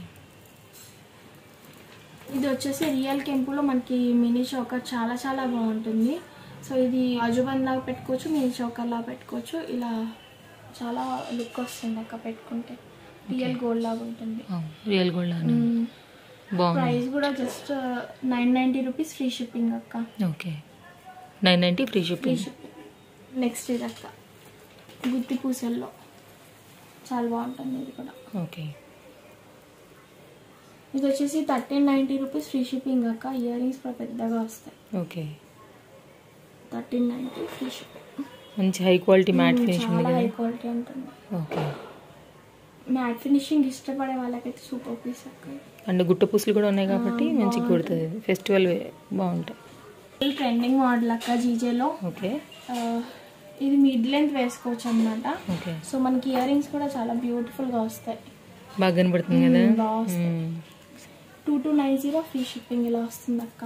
ఇది వచ్చేసి రియల్ కెంపులో మనకి మినీ చౌకర్ చాలా చాలా బాగుంటుంది సో ఇది అజుబన్ లాగా పెట్టుకోవచ్చు మినీ చౌకర్ లాగా పెట్టుకోవచ్చు ఇలా చాలా లుక్ వస్తుంది అక్క పెట్టుకుంటే రియల్ గోల్డ్ లాగా ఉంటుంది రియల్ గోల్డ్ అని బాగుంది ప్రైస్ కూడా just nine ninety rupees free shipping అక్క okay nine ninety free free shipping shipping next ఇది అక్క గుత్తి పూసల్లో చాలా బాగుంటుంది ఇది కూడా ఓకే ఇది వచ్చేసి thirteen ninety rupees free shipping అక్క ఇయర్ రింగ్స్ కూడా పెద్దగా వస్తాయి okay thirteen ninety free shipping మంచి హై క్వాలిటీ మ్యాట్ ఫినిష్ ఉంది చాలా కదా హై క్వాలిటీ ఉంటుంది ఓకే మ్యాట్ ఫినిషింగ్ ఇష్టపడే వాళ్ళకైతే సూపర్ పీస్ అక్క అండ్ గుట్ట పూసలు కూడా ఉన్నాయి కాబట్టి మంచిగా కుడుతుంది ఫెస్టివల్ బాగుంటాయి ఇది ట్రెండింగ్ మోడల్ అక్క జీజేలో ఓకే ఇది మిడ్ లెంత్ వేసుకోవచ్చు అనమాట ఓకే సో మనకి ఇయర్ రింగ్స్ కూడా చాలా బ్యూటిఫుల్ గా వస్తాయి బాగా కనబడుతుంది కదా మ్మ్, బాగా వస్తాయి. మ్మ్. Two two nine zero free shipping ఇలా వస్తుంది అక్క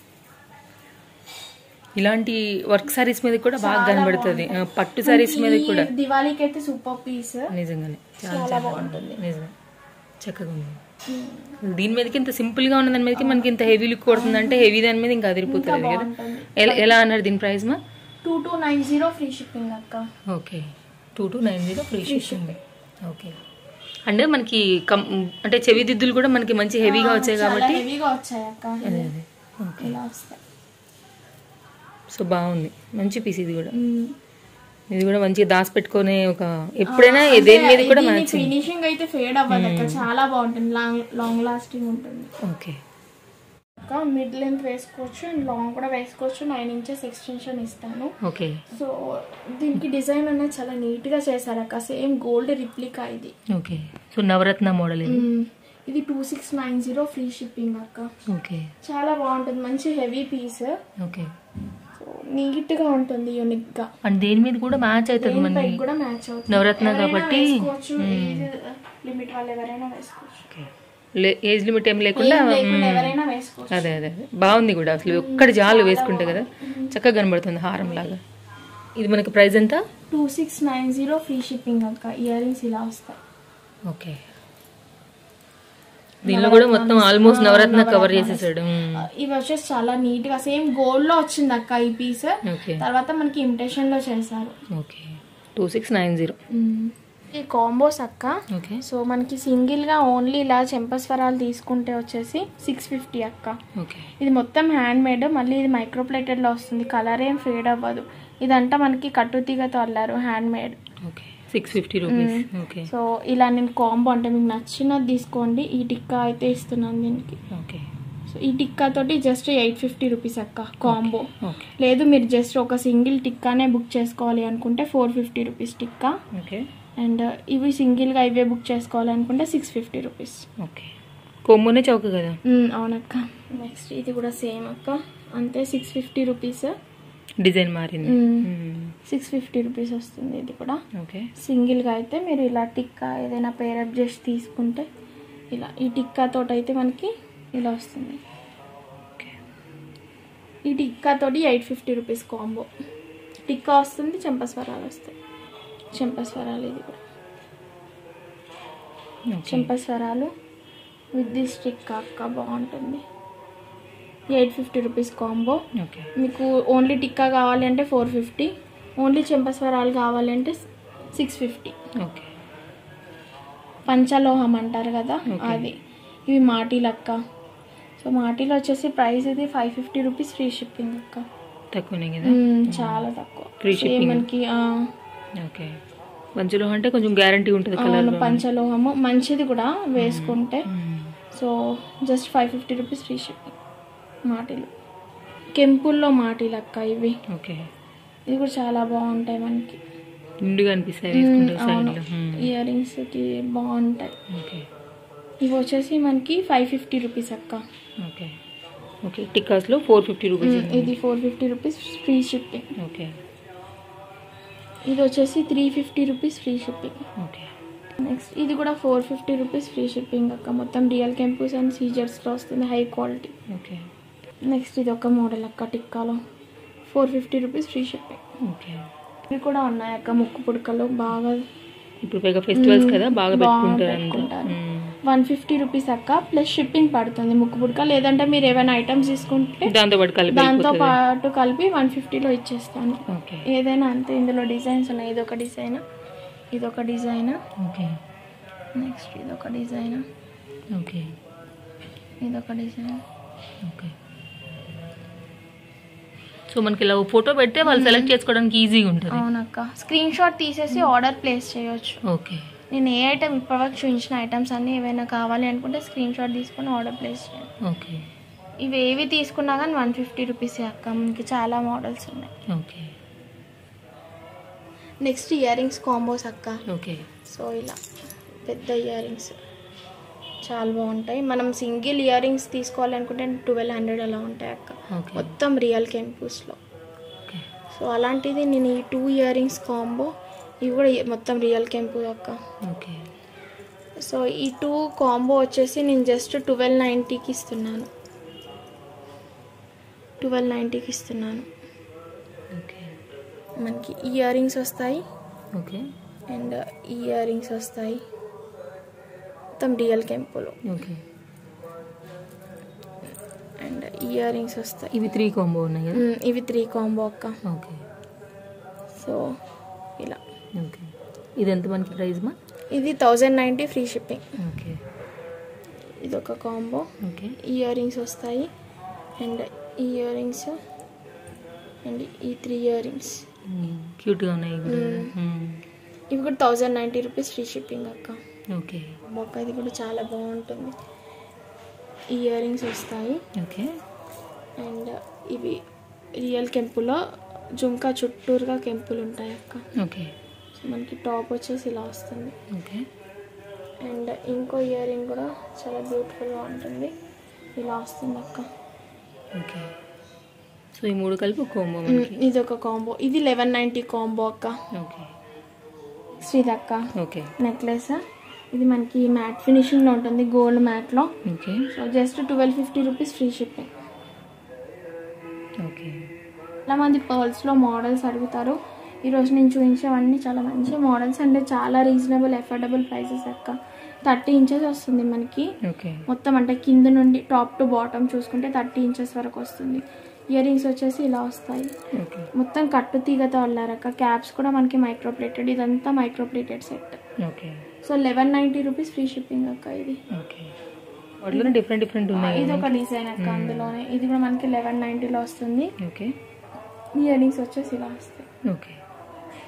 ఇలాంటి వర్క్ సారీస్ మీద కూడా బాగా చాలా కనబడుతుంది ఆ, పట్టు సారీస్ మీద మనకి కూడా దివాళీకి అయితే సూపర్ పీస్ నిజంగానే చాలా చాలా చాలా బాగుంటుంది నిజమే చక్కగా ఉంది దీని మీదకి ఇంత సింపుల్ గా ఉన్న దాని మీదకి మనకి ఇంత హెవీ లుక్ కొడుతుంది అంటే హెవీ దాని మీద ఇంకా అదిరిపోతుంది కదా బాగుంటుంది ఎలా- ఎలా అన్నారు దీని ప్రైస్ మా two two nine zero free shipping అక్క okay two two nine zero free shipping okay అంటే మనకి కం అంటే చెవి దిద్దులు కూడా మనకి మంచి హెవీగా వచ్చాయి చాలా కాబట్టి హెవీగా వచ్చాయి అక్క అదే అదే ఓకే ఇలా వస్తాయి సో బాగుంది మంచి పీస్ ఇది కూడా మ్మ్. ఇది కూడా మంచిగా దాచి పెట్టుకునే ఒక ఎప్పుడైనా దేని మీద కూడా మ్యాచింగ్ ఫినిషింగ్ అయితే ఫేడ్ అవ్వదు అక్క చాలా బాగుంటుంది లాంగ్ లాంగ్ లాస్టింగ్ ఉంటుంది ఓకే అక్క మిడ్ లెంత్ వేసుకోవచ్చు అండ్ లాంగ్ కూడా వేసుకోవచ్చు నైన్ ఇంచెస్ ఎక్స్టెన్షన్ ఇస్తాను ఓకే సో దీనికి డిజైన్ అనేది చాలా నీట్ గా చేశారు అక్క సేమ్ గోల్డ్ రిప్లికా ఇది ఓకే సో నవరత్న మోడల్ ఇది మ్మ్. ఇది two six nine zero free shipping అక్క ఓకే చాలా బాగుంటుంది మంచి heavy piece okay so neat గా ఉంటుంది యూనిక్ గా అండ్ దేని మీద కూడా మ్యాచ్ అవుతుంది దేని మన పైకి కూడా మ్యాచ్ అవుతుంది నవరత్న ఎవరైనా కాబట్టి, వేసుకోవచ్చు లిమిట్ వాళ్ళు ఎవరైనా వేసుకోవచ్చు ఓకే ఏజ్ లిమిట్ ఏం లేకుండా ఏం లేకుండా ఎవరైనా వేసుకోవచ్చు అదే అదే అదే. బాగుంది కూడా అసలు ఒక్కటి జాలు వేసుకుంటే కదా చక్కగా కనబడుతుంది హారం లాగా ఇది మనకి ప్రైస్ ఎంత two six nine zero free shipping అక్క ఇయర్ రింగ్స్ ఇలా వస్తాయి ఓకే దీనిలో కూడా మొత్తం ఆల్మోస్ట్ నవరత్న కవర్ చేసేసాడు మ్మ్. ఇవి వచ్చేసి చాలా నీట్ గా సేమ్ గోల్డ్ లో వచ్చింది అక్క ఈ పీస్ ఓకే తర్వాత మనకి ఇమిటేషన్ లో చేశారు okay two six nine zero ఈ కాంబోస్ అక్క ఓకే సో మనకి సింగిల్ గా ఓన్లీ ఇలా చెంపస్వరాలు తీసుకుంటే వచ్చేసి సిక్స్ ఫిఫ్టీ అక్క ఓకే ఇది మొత్తం హ్యాండ్ మేడ్ మళ్ళీ ఇది మైక్రోప్లేటెడ్ లో వస్తుంది కలర్ ఏం ఫేడ్ అవ్వదు ఇదంతా మనకి కట్టుతీగతో అల్లారు hand made okay six fifty rupees okay so ఇలా నేను కాంబో అంటే మీకు నచ్చినది తీసుకోండి ఈ టిక్కా అయితే ఇస్తున్నాను దీనికి ఓకే సో ఈ టిక్కా తోటి జస్ట్ ఎయిట్ ఫిఫ్టీ రూపీస్ అక్క కాంబో ఓకే లేదు మీరు జస్ట్ ఒక సింగిల్ టిక్కానే బుక్ చేసుకోవాలి అనుకుంటే ఫోర్ ఫిఫ్టీ రూపీస్ టిక్కా ఓకే అండ్ ఇవి సింగిల్గా ఇవే బుక్ చేసుకోవాలనుకుంటే సిక్స్ ఫిఫ్టీ రూపీస్ ఓకే కొమ్మునే చౌక కదా అవునక్క నెక్స్ట్ ఇది కూడా సేమ్ అక్క అంతే సిక్స్ ఫిఫ్టీ రూపీస్ డిజైన్ మారింది సిక్స్ ఫిఫ్టీ రూపీస్ వస్తుంది ఇది కూడా ఓకే సింగిల్గా అయితే మీరు ఇలా టిక్కా ఏదైనా పేరప్ చేసి తీసుకుంటే ఇలా ఈ టిక్కా తోటి అయితే మనకి ఇలా వస్తుంది ఓకే ఈ టిక్కా తోటి ఎయిట్ ఫిఫ్టీ రూపీస్ కాంబో టిక్కా వస్తుంది చెంపస్వరాలు వస్తాయి చెంపస్వరాలు ఇది కూడా ఓకే చెంపస్వరాలు విత్ దిస్ టిక్కా అక్క బాగుంటుంది eight fifty rupees combo okay మీకు ఓన్లీ టిక్కా కావాలి అంటే ఫోర్ ఫిఫ్టీ ఓన్లీ చెంపస్వరాలు కావాలి అంటే సిక్స్ ఫిఫ్టీ ఓకే పంచలోహం అంటారు కదా Okay. అది ఇవి మాటీలు అక్క సో మాటీలు వచ్చేసి ప్రైస్ ఇది five fifty rupees free shipping అక్క తక్కువనే కదా మ్మ్, చాలా తక్కువ Free Same shipping. మనకి ఆ, ఓకే పంచులో అంటే కొంచెం గ్యారంటీ ఉంటుంది అవును కలర్ పంచలోహము మంచిది కూడా వేసుకుంటే so just five fifty rupees free shipping మాటీలు కెంపుల్లో మాటీలు అక్క ఇవి ఓకే ఇవి కూడా చాలా బాగుంటాయి మనకి నిండుగా అనిపిస్తాయి వేసుకుంటే అవును సైడ్లో ఇయర్ రింగ్స్కి బాగుంటాయి ఓకే ఇవి వచ్చేసి మనకి ఫైవ్ ఫిఫ్టీ రూపీస్ అక్క ఓకే ఓకే టిక్కాస్లో ఫోర్ ఫిఫ్టీ రూపీస్ మ్మ్, ఇది four fifty rupees free shipping okay ఇది వచ్చేసి three fifty rupees free shipping okay next ఇది కూడా four fifty rupees free shipping అక్క మొత్తం రియల్ కెంపూస్ అండ్ సీజర్స్లో వస్తుంది హై క్వాలిటీ ఓకే నెక్స్ట్ ఇది ఒక మోడల్ అక్క టిక్కాలో four fifty rupees free shipping okay ఇవి కూడా ఉన్నాయి అక్క ముక్కు పుడకలు బాగా ఇప్పుడు పైగా ఫెస్టివల్స్ మ్మ్. కదా బాగా బాగా పెట్టుకుంటారు అంతా పెట్టుకుంటారు. మ్మ్. వన్ ఫిఫ్టీ రూపీస్ అక్క ప్లస్ షిప్పింగ్ పడుతుంది ముక్కు పుడక లేదంటే మీరు ఏమైనా ఐటమ్స్ తీసుకుంటే దాంతో పాటు కలిపి దాంతో వెళ్ళిపోతుంది. పాటు కలిపి వన్ ఫిఫ్టీలో ఇచ్చేస్తాను ఓకే ఏదైనా అంతే ఇందులో డిజైన్స్ ఉన్నాయి ఇదొక డిజైన్ ఇదొక డిజైన్ ఓకే నెక్స్ట్ ఇదొక డిజైన్ ఓకే ఇదొక డిజైన్ ఓకే సో మనకి ఇలా ఫోటో పెడితే వాళ్ళు సెలెక్ట్ చేసుకోవడానికి ఈజీగా ఉంటుంది అవునక్క స్క్రీన్ షాట్ తీసేసి ఆర్డర్ ప్లేస్ చేయొచ్చు ఓకే నేను ఏ ఐటమ్ ఇప్పటివరకు చూపించిన ఐటమ్స్ అన్నీ ఏవైనా కావాలి అనుకుంటే స్క్రీన్ షాట్ తీసుకొని ఆర్డర్ ప్లేస్ చేయండి ఓకే ఇవి ఏవి తీసుకున్నా కానీ వన్ ఫిఫ్టీ రూపీస్ అక్క మనకి చాలా మోడల్స్ ఉన్నాయి okay next ear rings combos అక్క ఓకే సో ఇలా పెద్ద ఇయర్ రింగ్స్ చాలా బాగుంటాయి మనం సింగిల్ ఇయర్ రింగ్స్ తీసుకోవాలనుకుంటే ట్వెల్వ్ హండ్రెడ్ అలా ఉంటాయి అక్క ఓకే మొత్తం రియల్ కెంపూస్లో ఓకే సో అలాంటిది నేను ఈ టూ ఇయర్ రింగ్స్ కాంబో ఇవి కూడా మొత్తం రియల్ కెంపు అక్క ఓకే సో ఈ టూ కాంబో వచ్చేసి నేను జస్ట్ ట్వెల్వ్ నైంటీకి ఇస్తున్నాను ట్వెల్వ్ నైంటీకి ఇస్తున్నాను ఓకే మనకి ఇయర్ రింగ్స్ వస్తాయి ఓకే అండ్ ఇయర్ రింగ్స్ వస్తాయి మొత్తం రియల్ కెంపులో ఓకే అండ్ ఇయర్ రింగ్స్ వస్తాయి ఇవి త్రీ కాంబో ఉన్నాయి కదా మ్, ఇవి త్రీ కాంబో అక్క ఓకే సో ఇలా ఓకే ఇది ఎంత మనకి ప్రైస్ మా ఇది thousand ninety free shipping okay ఇది ఒక కాంబో ఓకే ఇయర్ రింగ్స్ వస్తాయి అండ్ ఇయర్ రింగ్స్ అండ్ ఈ త్రీ ఇయర్ రింగ్స్ క్యూట్గా ఉన్నాయి ఇవి కూడా. మ్మ్. ఇవి కూడా thousand ninety rupees free shipping అక్క ఓకే బొక్క ఇది కూడా చాలా బాగుంటుంది ఇయర్ రింగ్స్ వస్తాయి ఓకే అండ్ ఇవి రియల్ కెంపులో జుంకా చుట్టూరుగా కెంపులు ఉంటాయి అక్క ఓకే సో మనకి టాప్ వచ్చేసి ఇలా వస్తుంది ఓకే అండ్ ఇంకో ఇయర్ రింగ్ కూడా చాలా బ్యూటిఫుల్గా ఉంటుంది ఇలా వస్తుంది అక్క ఓకే సో ఈ మూడు కలిపి ఒక కాంబో మ్, మనకి ఇది ఒక కాంబో ఇది లెవెన్ నైంటీ కాంబో అక్క ఓకే శ్రీదక్క ఓకే నెక్లెస్ ఇది మనకి మ్యాట్ ఫినిషింగ్లో ఉంటుంది గోల్డ్ మ్యాట్లో okay so just twelve fifty rupees free shipping okay చాలా మంది పర్ల్స్లో మోడల్స్ అడుగుతారు ఈరోజు నేను చూపించేవన్నీ చాలా మంచి మోడల్స్ అండ్ చాలా రీజనబుల్ ఎఫోర్డబుల్ ప్రైసెస్ అక్క థర్టీ ఇంచెస్ వస్తుంది మనకి ఓకే మొత్తం అంటే కింద నుండి టాప్ టు బాటమ్ చూసుకుంటే థర్టీ ఇంచెస్ వరకు వస్తుంది ఇయర్ రింగ్స్ వచ్చేసి ఇలా వస్తాయి ఓకే మొత్తం కట్టు తీగతో అల్లారక్క క్యాప్స్ కూడా మనకి మైక్రోప్లేటెడ్ ఇదంతా microplated set okay so eleven ninety rupees free shipping అక్క ఇది ఓకే వాటిలోనే డిఫరెంట్ డిఫరెంట్ ఉన్నాయి ఇది ఒక డిజైన్ అక్క అందులోనే ఇది కూడా మనకి లెవెన్ నైంటీలో వస్తుంది ఓకే ఇయర్ రింగ్స్ వచ్చేసి ఇలా వస్తాయి ఓకే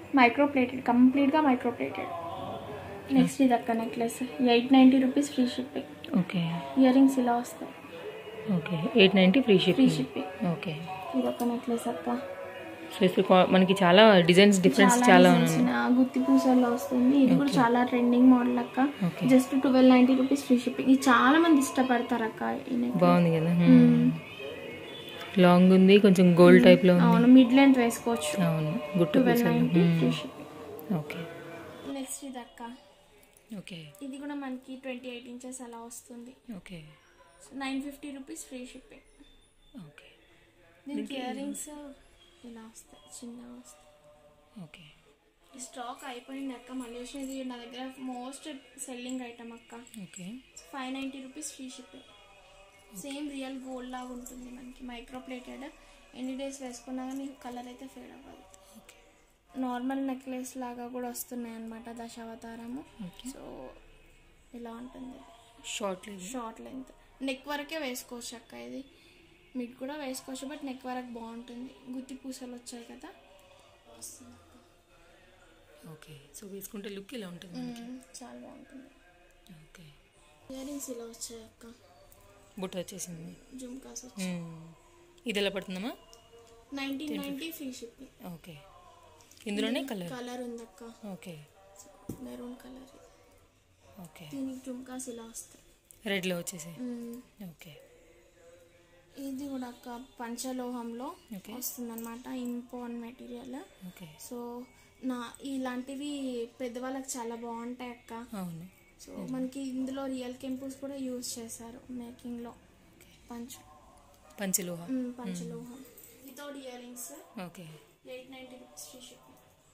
మైక్రో ప్లేటెడ్ కంప్లీట్గా మైక్రో ప్లేటెడ్ నెక్స్ట్ ఇది అక్క necklace eight ninety rupees free shipping okay ear rings ఇలా వస్తాయి okay eight ninety free free shipping shipping okay ఇది ఒక నెక్లెస్ అక్క సో ఇప్పుడు కొ- మనకి చాలా డిజైన్స్ డిఫరెన్స్ చాలా designs ఉన్నాయి ఉన్నాయి. గుత్తి పూసల్లో వస్తుంది ఇది కూడా చాలా ట్రెండింగ్ మోడల్ అక్క okay just twelve ninety rupees free shipping ఇది చాలా మంది ఇష్టపడతారు అక్క ఈ necklace. బాగుంది కదా లాంగ్ ఉంది కొంచెం గోల్డ్ టైప్ లో ఉంది అవును మిడ్ లెంత్ వేసుకోవచ్చు అవును గుట్టు ట్వెల్వ్ పూసలు ninety free shipping okay next ఇది అక్క ఓకే ఇది కూడా మనకి ట్వంటీ ఎయిట్ ఇంచెస్ అలా వస్తుంది okay nine fifty rupees free shipping okay దీనికి ఇయర్ రింగ్స్ ఇలా వస్తాయి చిన్నగా వస్తాయి ఓకే ఈ స్టాక్ అయిపోయింది అక్క మళ్ళీ వచ్చినది నా దగ్గర మోస్ట్ సెల్లింగ్ ఐటమ్ అక్క okay five ninety rupees free shipping same real gold లాగా ఉంటుంది మనకి మైక్రో ప్లేటెడ్ ఎన్ని డేస్ వేసుకున్నా కానీ కలర్ అయితే ఫేడ్ అవ్వదు ఓకే నార్మల్ నెక్లెస్ లాగా కూడా వస్తున్నాయి అనమాట దశావతారము ఓకే సో ఇలా ఉంటుంది షార్ట్ లేదు షార్ట్ లెంత్ నెక్ వరకే వేసుకోవచ్చు అక్క ఇది మీకు కూడా వేసుకోవచ్చు బట్ నెక్ వరకు బాగుంటుంది గుత్తి పూసలు వచ్చాయి కదా వస్తుంది అక్క. ఓకే సో వేసుకుంటే లుక్ ఇలా ఉంటుంది మనకి మ్మ్. చాలా బాగుంటుంది ఓకే ఇయర్ రింగ్స్ ఇలా వచ్చాయి అక్క బుట్ట వచ్చేసింది జుమ్కాస్ వచ్చాయి మ్మ్. ఇది ఎలా పడుతుందమ్మా nineteen ninety free shipping okay ఇందులోనే కలర్ కలర్ ఉంది అక్క ఓకే మెరూన్ కలర్ ఓకే దీనికి జుమ్కాస్ ఇలా వస్తాయి రెడ్లో వచ్చేసి మ్మ్. ఓకే ఇది కూడా అక్క పంచలోహంలో ఓకే వస్తుంది అనమాట ఇంపోన్ మెటీరియల్ ఓకే సో నా ఇలాంటివి పెద్దవాళ్ళకి చాలా బాగుంటాయి అక్క అవును సో మనకి ఇందులో రియల్ కెంపుల్స్ కూడా యూజ్ చేశారు మేకింగ్లో పంచ పంచలోహ మ్మ్, పంచలోహం without ear rings okay eight ninety rupees free shipping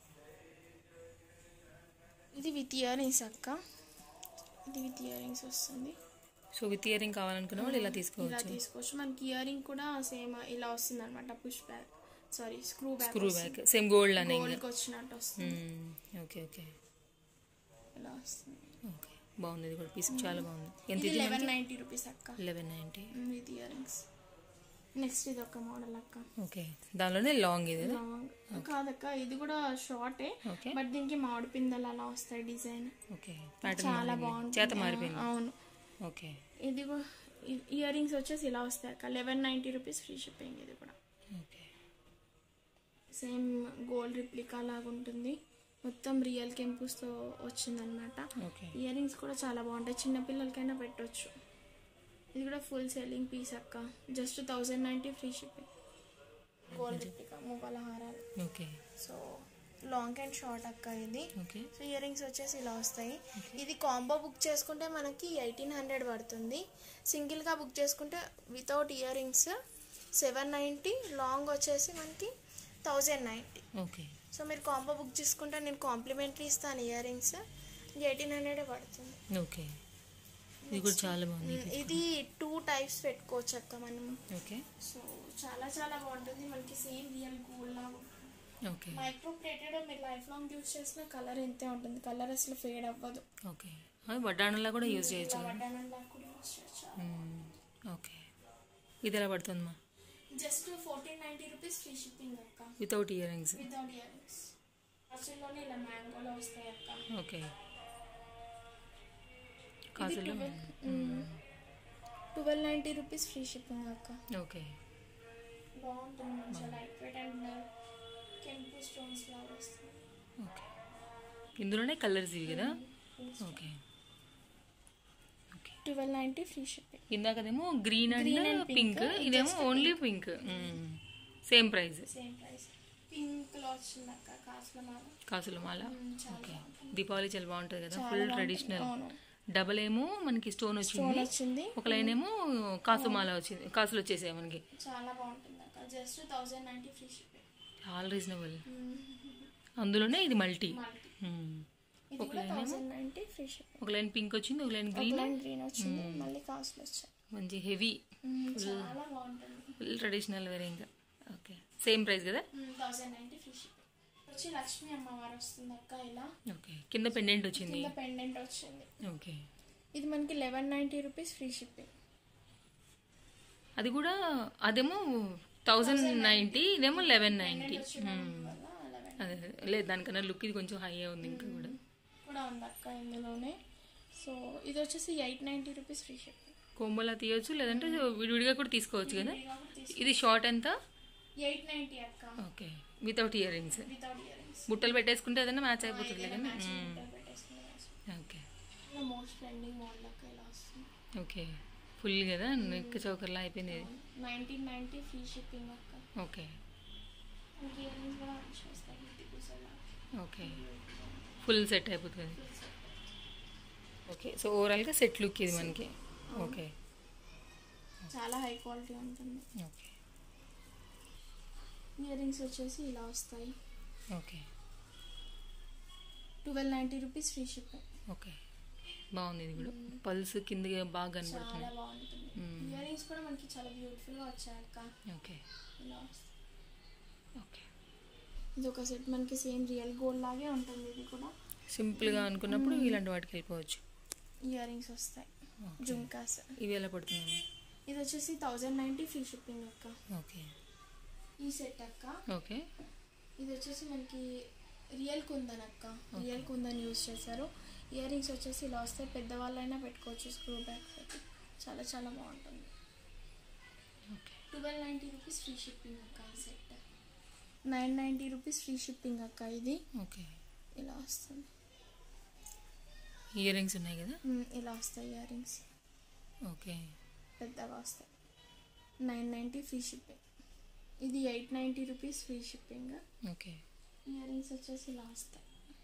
ఇది విత్ ఇయర్ రింగ్స్ అక్క ఇది విత్ ఇయర్ రింగ్స్ వస్తుంది సో విత్ ఇయరింగ్ కావాలనుకున్న వాళ్ళు ఇలా ఇలా తీసుకోవచ్చు తీసుకోవచ్చు మనకి ఇయర్ రింగ్ కూడా సేమ్ ఇలా వస్తుంది అనమాట push back sorry screw back screw back same gold అనే గోల్డ్కి వచ్చినట్టు వస్తుంది ఓకే ఓకే ఇలా వస్తుంది ఓకే బాగుంది ఇది కూడా పీస్ చాలా బాగుంది ఎంత ఇది ఇది లెవెన్ నైంటీ రూపీస్ అక్క eleven ninety with ear rings next ఇది ఒక మోడల్ అక్క ఓకే దానిలోనే లాంగ్ ఇది లాంగ్ కాదక్క ఇది కూడా షార్టే ఓకే బట్ దీనికి మామిడి పిందెలు అలా వస్తాయి డిజైన్ ఓకే ప్యాటర్న్ చాలా బాగుంటుంది చేత మారిపోయింది అవును ఓకే ఇది ఇయర్ రింగ్స్ వచ్చేసి ఇలా వస్తాయి అక్క eleven ninety rupees free shipping ఇది కూడా ఓకే సేమ్ గోల్డ్ రిప్లికా లాగా ఉంటుంది మొత్తం రియల్ కెంపుస్తో వచ్చిందనమాట ఓకే ఇయర్ రింగ్స్ కూడా చాలా బాగుంటాయి చిన్న పిల్లలకైనా పెట్టొచ్చు ఇది కూడా ఫుల్ సెల్లింగ్ పీస్ అక్క just thousand ninety free shipping gold replica మువ్వల హారాలు okay so long and short అక్క ఇది ఓకే సో ఇయర్ రింగ్స్ వచ్చేసి ఇలా వస్తాయి ఇది కాంబో బుక్ చేసుకుంటే మనకి ఎయిటీన్ హండ్రెడ్ పడుతుంది సింగిల్గా బుక్ చేసుకుంటే without ear rings seven ninety long వచ్చేసి మనకి థౌజండ్ నైంటీ ఓకే సో మీరు కాంబో బుక్ చేసుకుంటే నేను కాంప్లిమెంటరీ ఇస్తాను ఇయర్ రింగ్స్ ఎయిటీన్ హండ్రెడ్ పడుతుంది ఓకే ఇది కూడా చాలా బాగుంది ఉమ్, ఇది టూ టైప్స్ పెట్టుకోవచ్చు అక్క మనం ఓకే సో చాలా చాలా బాగుంటుంది మనకి సేమ్ రియల్ గోల్డ్ లాగా ఓకే మైక్రో ప్లేటెడ్ మీరు లైఫ్ లాంగ్ యూస్ చేసిన కలర్ ఇంతే ఉంటుంది కలర్ అసలు ఫేడ్ అవ్వదు ఓకే అవి వడ్డాణంలా కూడా యూజ్ చేయొచ్చు కదా వడ్డానంలా కూడా యూస్ చేయొచ్చు మ్మ్. ఓకే ఇది ఎలా పడుతుందమ్మా just fourteen ninety rupees free shipping అక్క without ear rings without ear rings అసలులోనే ఇలా మ్యాంగోలో వస్తాయి అక్క ఓకే కాసులు twelve ninety rupees free shipping అక్క ఓకే బాగుంటుంది మంచిగా లైట్ వెయిట్ అండ్ కెంపు స్టోన్స్ లాగా వస్తుంది ఓకే ఇందులోనే కలర్స్ ఇవి కదా okay okay twelve ninety free shipping ఇందాకదేమో green Green and and pink pink. ఇదేమో only pink same price same price pink లో వచ్చింది అక్క కాసుల మాల కాసుల మాల మ్మ్, చాలా ఓకే బాగుంటుంది. దీపావళి చాలా బాగుంటుంది కదా చాలా ఫుల్ బాగుంటుంది. ట్రెడిషనల్ అవును డబల్ ఏమో మనకి స్టోన్ స్టోన్ వచ్చింది వచ్చింది ఒక లైన్ ఏమో కాసు మాల వచ్చింది కాసులు వచ్చేసాయి మనకి చాలా బాగుంటుంది అక్క just thousand ninety free shipping చాలా రీజనబుల్ అందులోనే ఇది మల్టీ మల్టీ మ్మ్. ఇది కూడా థౌజండ్ నైంటీ ఫ్రీ షిప్పింగ్ ఒక లైన్ పింక్ వచ్చింది ఒక లైన్ ఒక గ్రీన్ లైన్ గ్రీన్ వచ్చింది మళ్ళీ కాసులు వచ్చాయి మంచి హెవీ మ్మ్, చాలా బాగుంటుంది ఫుల్ ట్రెడిషనల్ వేరే ఇంకా ఓకే సేమ్ ప్రైస్ కదా థౌజండ్ నైంటీ ఫ్రీ షిప్పింగ్ వచ్చి లక్ష్మీ అమ్మవారు వస్తుంది అక్క ఇలా ఓకే కింద పెండెంట్ వచ్చింది కింద పెండెంట్ వచ్చింది ఓకే ఇది మనకి eleven ninety rupees free shipping అది కూడా అదేమో థౌజండ్ నైంటీ ఇదేమో లెవెన్ నైంటీ వచ్చిన వల్ల లెవెన్ అదే అదే. లేదు దానికన్నా లుక్ ఇది కొంచెం హై ఉంది ఇంకా కూడా కూడా ఉంది అక్క ఇందులోనే సో ఇది వచ్చేసి eight ninety rupees free shipping కోంబోలా తీయొచ్చు లేదంటే విడివిడిగా కూడా తీసుకోవచ్చు కదా ఇది షార్ట్ ఎంత ఎయిట్ నైంటీ అక్క okay without ear rings without ear rings బుట్టలు పెట్టేసుకుంటే ఏదైనా మ్యాచ్ అయిపోతుంది కదా ఓకే మోస్ట్ ట్రెండింగ్ మోడల్ అక్క ఇలా వస్తుంది ఓకే ఫుల్ కదా నెక్ చౌకర్లా అయిపోయింది ఇది నైన్టీన్ నైన్టీ ఫ్రీ షిప్పింగ్ అక్క ఓకే మనకి ఇయర్ రింగ్స్ కూడా మంచిగా వస్తాయి fifty percent okay full set అయిపోతుంది ఓకే సో ఓవరాల్గా సెట్ లుక్ ఇది మనకి ఓకే చాలా హై క్వాలిటీ ఉంటుంది ఓకే ఇయర్ రింగ్స్ వచ్చేసి ఇలా వస్తాయి okay twelve ninety rupees free shipping okay బాగుంది ఇది కూడా పల్స్ కింద బాగా చాలా కనబడుతుంది బాగుంటుంది మ్మ్. ఇయర్ రింగ్స్ కూడా మనకి చాలా బ్యూటిఫుల్ గా వచ్చాయి అక్క ఓకే ఇలా వస్తాయి ఓకే ఇది ఒక సెట్ మనకి సేమ్ రియల్ గోల్డ్ లాగే ఉంటుంది ఇది కూడా సింపుల్గా అనుకున్నప్పుడు ఇలాంటి వాటికి వెళ్ళిపోవచ్చు ఇయర్ రింగ్స్ వస్తాయి ఓకే. జుమ్కాస్ ఇవి ఎలా పడుతున్నాయి ఇది వచ్చేసి థౌజండ్ నైంటీ ఫ్రీ షిప్పింగ్ అక్క ఓకే ఈ సెట్ అక్క ఓకే ఇది వచ్చేసి మనకి రియల్ కుందన్ అక్క రియల్ కుందన్ యూస్ చేశారు ఇయర్ రింగ్స్ వచ్చేసి ఇలా వస్తాయి పెద్దవాళ్ళైనా పెట్టుకోవచ్చు స్క్రూ బ్యాగ్స్ అయితే చాలా చాలా బాగుంటుంది okay twelve ninety rupees free shipping అక్క ఈ set nine ninety rupees free shipping అక్క ఇది ఓకే ఇలా వస్తుంది ఇయర్ రింగ్స్ ఉన్నాయి కదా మ్, ఇలా వస్తాయి ఇయర్ రింగ్స్ ఓకే పెద్దగా వస్తాయి నైన్ నైంటీ ఫ్రీ షిప్పింగ్ ఇది eight ninety rupees free shipping okay ear rings వచ్చేసి ఇలా వస్తాయి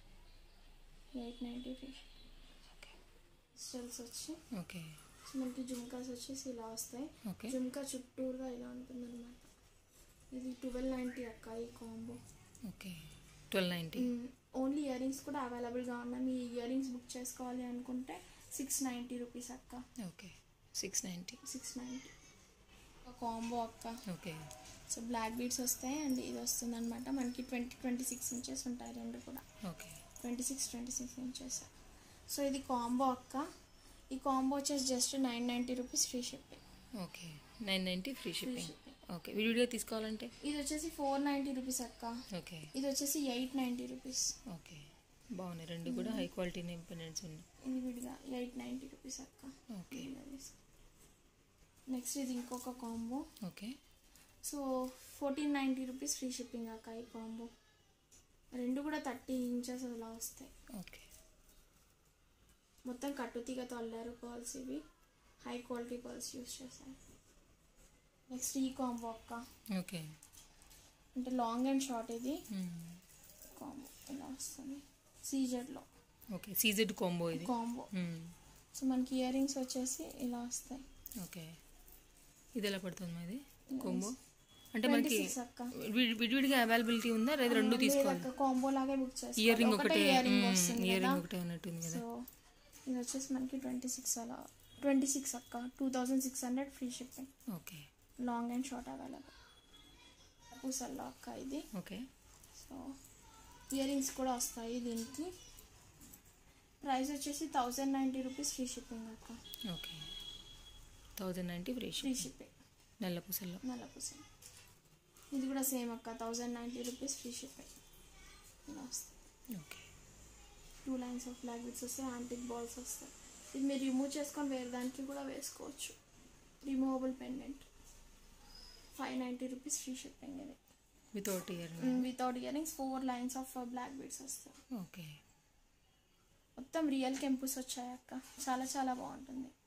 ఎయిట్ నైంటీ ఫ్రీ ఓకే స్టెల్స్ వచ్చి ఓకే సో మనకి జుమ్కాస్ వచ్చేసి ఇలా వస్తాయి ఓకే జుమ్కా చుట్టూరుగా ఇలా ఉంటుంది అనమాట ఇది ట్వెల్వ్ నైంటీ అక్క ఈ combo okay twelve ninety only ear rings కూడా అవైలబుల్గా ఉన్నాయి మీ ఇయర్ రింగ్స్ బుక్ చేసుకోవాలి అనుకుంటే సిక్స్ నైంటీ రూపీస్ అక్క okay six ninety six ninety ఒక కాంబో అక్క ఓకే సో బ్లాక్ బీడ్స్ వస్తాయి అండ్ ఇది వస్తుంది అనమాట మనకి ట్వంటీ ట్వంటీ సిక్స్ ఇంచెస్ ఉంటాయి రెండు కూడా okay twenty six twenty six inches so ఇది కాంబో అక్క ఈ కాంబో వచ్చేసి just nine ninety rupees free shipping okay nine ninety free shipping shipping. Okay విడివిడిగా తీసుకోవాలంటే ఇది వచ్చేసి ఫోర్ నైంటీ రూపీస్ అక్క ఓకే ఇది వచ్చేసి ఎయిట్ నైంటీ రూపీస్ ఓకే బాగున్నాయి రెండు కూడా హై క్వాలిటీ ఇంపెండెంట్స్ ఉన్నాయి ఇది విడిగా ఎయిట్ నైంటీ రూపీస్ అక్క ఓకే నెక్స్ట్ ఇది ఇంకొక combo okay so fourteen ninety rupees free shipping అక్క ఈ కాంబో రెండు కూడా థర్టీ ఇంచెస్ అలా వస్తాయి ఓకే మొత్తం కట్టుతీగతో అల్లారు పర్ల్స్ ఇవి హై క్వాలిటీ పర్ల్స్ యూస్ చేశారు నెక్స్ట్ ఈ కాంబో అక్క ఓకే అంటే లాంగ్ అండ్ షార్ట్ ఇది మ్మ్. కాంబో ఇలా వస్తుంది సీజెడ్లో ఓకే సీజెడ్ కాంబో ఇది కాంబో మ్మ్. సో మనకి ఇయర్ రింగ్స్ వచ్చేసి ఇలా వస్తాయి ఓకే ఇది ఎలా పడుతుంది మాది కాంబో అంటే ట్వంటీ మనకి సిక్స్ అక్క విడి- విడివిడిగా అవైలబిలిటీ ఉందా లేదా రెండు తీసుకోవాలి కాంబో లాగే బుక్ చేస్తాం ఇయర్ రింగ్ ఒకటే ఇయర్ రింగ్ వస్తుంది ఇయర్ రింగ్ కదా ఒకటే ఉన్నట్టుంది కదా సో ఇది వచ్చేసి మనకి ట్వంటీ సిక్స్ అలా ట్వంటీ సిక్స్ అక్క two thousand six hundred free shipping okay long and short available పూసల్లో అక్క ఇది ఓకే సో ఇయర్ రింగ్స్ కూడా వస్తాయి దీనికి ప్రైస్ వచ్చేసి thousand ninety rupees free shipping అక్క okay thousand ninety free free ship shipping నల్ల పూసల్లో నల్ల పూస ఇది కూడా సేమ్ అక్క thousand ninety rupees free shipping ఇలా వస్తాయి okay two lines of black bits వస్తాయి యాంటిక్ బాల్స్ వస్తాయి ఇది మీరు రిమూవ్ చేసుకొని వేరే దానికి కూడా వేసుకోవచ్చు removable pendant five ninety rupees free shipping ఇది without ear without ear rings four lines of black bits వస్తాయి ఓకే మొత్తం రియల్ కెంపుస్ వచ్చాయి అక్క చాలా చాలా బాగుంటుంది